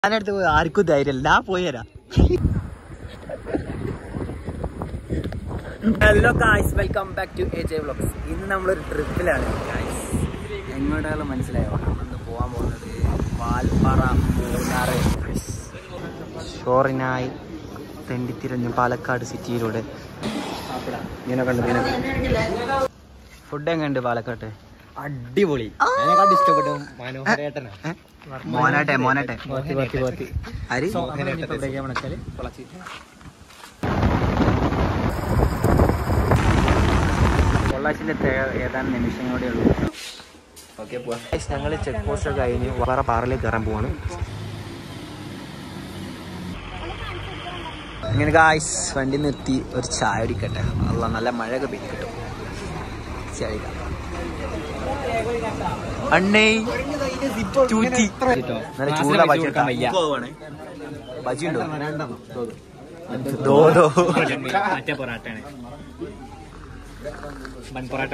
ഞാനടുത്ത് പോയി ആർക്കും ധൈര്യമില്ല ഞാൻ പോയി തരാം hello guys welcome back to A J vlogs ഇന്ന് നമ്മളൊരു ട്രിപ്പിലാണ് ഗായ്സ് എങ്ങോട്ടാണ് മനസ്സിലായോ നമ്മളിന്ന് പോകാൻ പോകുന്നത് വാൽപ്പാറ മൂന്നാറ് ഷോറിനായി തെണ്ടിത്തിരഞ്ഞു പാലക്കാട് സിറ്റിയിലൂടെ ഇങ്ങനെ കണ്ടു ഇങ്ങനെ ഫുഡ് എങ്ങനെയുണ്ട് പാലക്കാട്ട് അടിപൊളി എന്നെക്കാട്ട് ഇഷ്ടപ്പെട്ടു മനോഹരേട്ടനാ ഏ? മോനാട്ടെ മോനാട്ടെ ആര് പൊള്ളാച്ചിന്റെ ഏതാനും നിമിഷങ്ങളോടെ ഉള്ളൂ ഞങ്ങൾ ചെക്ക് പോസ്റ്റ് ഒക്കെ കഴിഞ്ഞ് വേറെ പാറയിലേക്ക് കയറാൻ പോവാണ് ഇങ്ങനെ ഗായ്സ് വണ്ടി നിർത്തി ഒരു ചായ കുടിക്കട്ടെ അല്ല നല്ല മഴയൊക്കെ പെയ്ത് കിട്ടും ചായ അണ്ണേ തൂറ്റി നല്ല ചൂടുള്ള ബജി ബജി ഉണ്ടോ ദോ ദോ മറ്റേ പൊറാട്ടാണ് മൺ പൊറാട്ട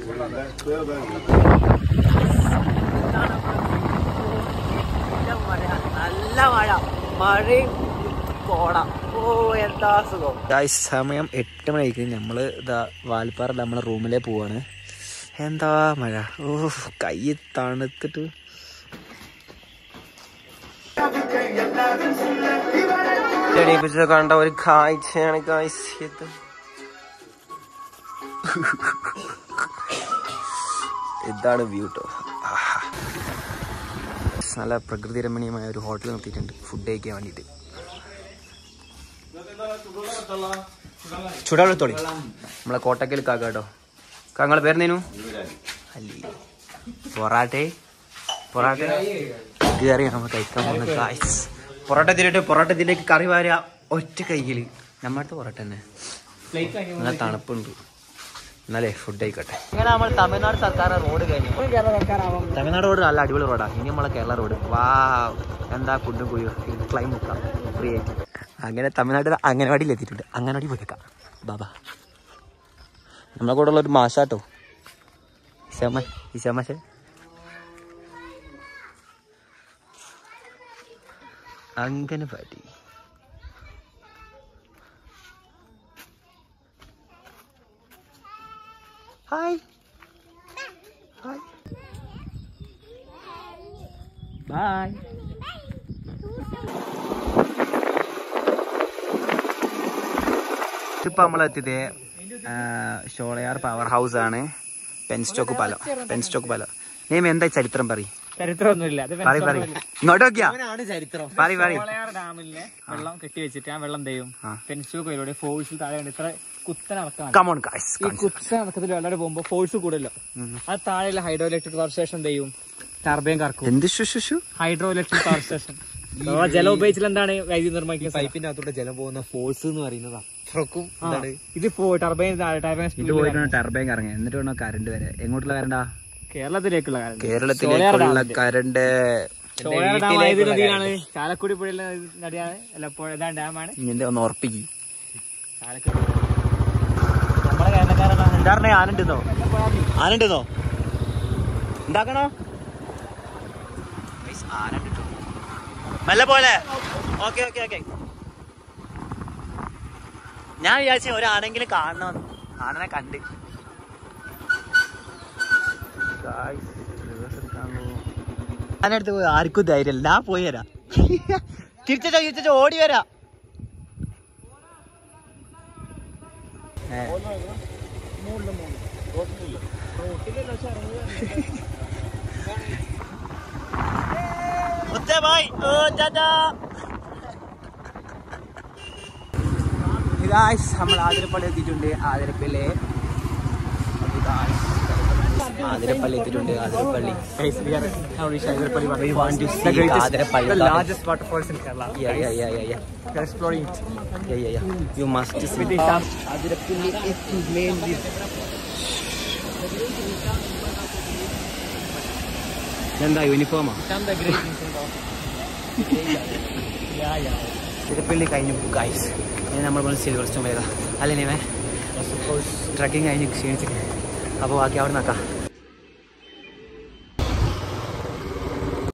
നല്ല മഴ മഴയും കോട ഓ എന്താ സുഖം ഗായ്സ് സമയം എട്ട് മണിക്ക് നമ്മള് ഇതാ വാൽപ്പാറ നമ്മളെ റൂമിലേ പോവാണ് എന്താ മഴ ഓ കൈ തണുത്തിട്ട് ചെടിപ്പിച്ച് കണ്ട ഒരു കാഴ്ചയാണ് ഗായ്സ് ഇത് ഇതാണ് വ്യൂ കേട്ടോ നല്ല പ്രകൃതി രമണീയമായ ഒരു ഹോട്ടൽ നിർത്തിയിട്ടുണ്ട് ഫുഡ് കഴിക്കാൻ വേണ്ടിയിട്ട് ചുടാവെടുത്തോളി നമ്മളെ കോട്ടക്കൽ കാക്ക കേട്ടോ കാങ്ങളെ പേരെന്തേനു അല്ലി പൊറാട്ടെ പൊറാട്ട കയറി നമ്മൾ കഴിക്കാൻ പോകുന്ന ഗായ്സ് പൊറോട്ട തിരിട്ട് പൊറോട്ട ഇതിലേക്ക് കറി വാരുക ഒറ്റ കൈയിൽ നമ്മുടെ പൊറോട്ട തന്നെ നല്ല തണുപ്പുണ്ട് എന്നാലേ ഫുഡ് ആയിക്കോട്ടെ ഇങ്ങനെ നമ്മൾ തമിഴ്നാട് സർക്കാർ റോഡ് കഴിഞ്ഞു തമിഴ്നാട് റോഡ് നല്ല അടിപൊളി റോഡാണ് ഇനി നമ്മളെ കേരള റോഡ് വാ എന്താ കുണ്ടും കുഴിയോ ക്ലൈം മുക്കാം ഫ്രീ ആയിട്ട് അങ്ങനെ തമിഴ്നാട് അംഗനവാടിയിൽ എത്തിയിട്ടുണ്ട് അംഗനവാടി പോയേക്കാം ബാബാ നമ്മളെ കൂടെ ഉള്ള ഒരു മാഷാട്ടോ ഇശാമ ഇശാമാശ അംഗനവാടി ഹായ് ഹായ് ബൈ ഇപ്പൊ നമ്മളെത്തിയത് ഷോളയാർ പവർ ഹൗസ് ആണ് പെൻസ്റ്റോക്ക് പാലം പെൻസ്റ്റോക്ക് പാലം നീ എന്താ ചരിത്രം പറ ചരിത്രമൊന്നുമില്ല അത് പറ പറ ഇങ്ങോട്ട് നോക്കിയാ ചരിത്രം പറ പറ കോളയാർ ഡാമിലെ വെള്ളം കെട്ടി വെച്ചിട്ട് ആ വെള്ളം ചെയ്യും ആ. പെൻസിൽ കോയിലൂടെ ഫോഴ്സിൽ താഴെ കണ്ട് ഇത്ര കുത്തനെ ഇറക്കണം കമോൺ ഗായ്സ് ഈ കുത്തനെ ഇറക്കത്തിൽ വെള്ളം പോകുമ്പോ ഫോഴ്സ് കൂടല്ലോ ആ താഴെയുള്ള ഹൈഡ്രോ ഇലക്ട്രിക് പവർ സ്റ്റേഷൻ എന്ത് ചെയ്യും ടർബൈൻ കറക്കും എന്ത് ശുശുശു ഹൈഡ്രോ ഇലക്ട്രിക് പവർ സ്റ്റേഷൻ ജലം ഉപയോഗിച്ചാൽ എന്താണ് വൈദ്യുതി നിർമ്മിക്കുന്നത് പൈപ്പിന്റെ അകത്തൂടെ ജലം പോകുന്ന ഫോഴ്സ് എന്ന് പറയുന്നത് അത്രക്കും ആ, ഇത് ടർബൈൻ ടർബൈൻ ഇത് പോയിട്ട് വേണം ടർബൈൻ കറങ്ങി എന്നിട്ട് വേണം കറണ്ട് വരെ എങ്ങോട്ടുള്ള കറണ്ടാ കേരളത്തിലേക്കുള്ള കാര്യം കേരളത്തിലേക്കുള്ള കറണ്ട് ചോളയാർ ഡാം ഏത് നദിയിലാണ് ചാലക്കുടി പുഴയിലെ നദിയാണ് അല്ല പുഴ ഇതാണ് ഡാമാണ് ഇനി ഒന്ന് ഉറപ്പിക്കും ചാലക്കുടി നമ്മുടെ കേരളക്കാരാണ് എന്താ ആനുണ്ടെന്നോ ആനുണ്ടെന്നോ ഉണ്ടാക്കണോ മെല്ലെ പോലെ ഓക്കെ ഓക്കെ ഓക്കെ ഞാൻ വിചാരിച്ച ഒരാണെങ്കിലും കാണണം ആനനെ കണ്ട് ഞാനടുത്ത് പോയി ആർക്കും ധൈര്യമില്ല ഞാൻ പോയി തരാം തിരിച്ചോ തിരിച്ചോ ഓടി വരാം ഏ. മുത്തേ ഭായ് ഓ ചാച്ചാ ഗായ്സ് നമ്മൾ ആതിരപ്പള്ളി എത്തിയിട്ടുണ്ട് ആതിരപ്പള്ളി ആതിരപ്പള്ളി എത്തിയിട്ടുണ്ട് Athirappilly We want to see Athirappilly largest waterfalls in Kerala. Yeah, yeah, yeah, yeah, yeah. We're exploring it. Yeah, yeah, yeah. You must see. With the staff. Athirappilly is main എന്താ യൂണിഫോമാ Come the great Yeah, yeah. Thiruppally കഴിഞ്ഞു guys ഇനി നമ്മൾ പറഞ്ഞ silver stone വരിക അല്ലേ നീവേ trekking കഴിഞ്ഞ് ക്ഷീണിച്ചിട്ട് അപ്പോൾ ബാക്കി അവിടെ നിൽക്കാം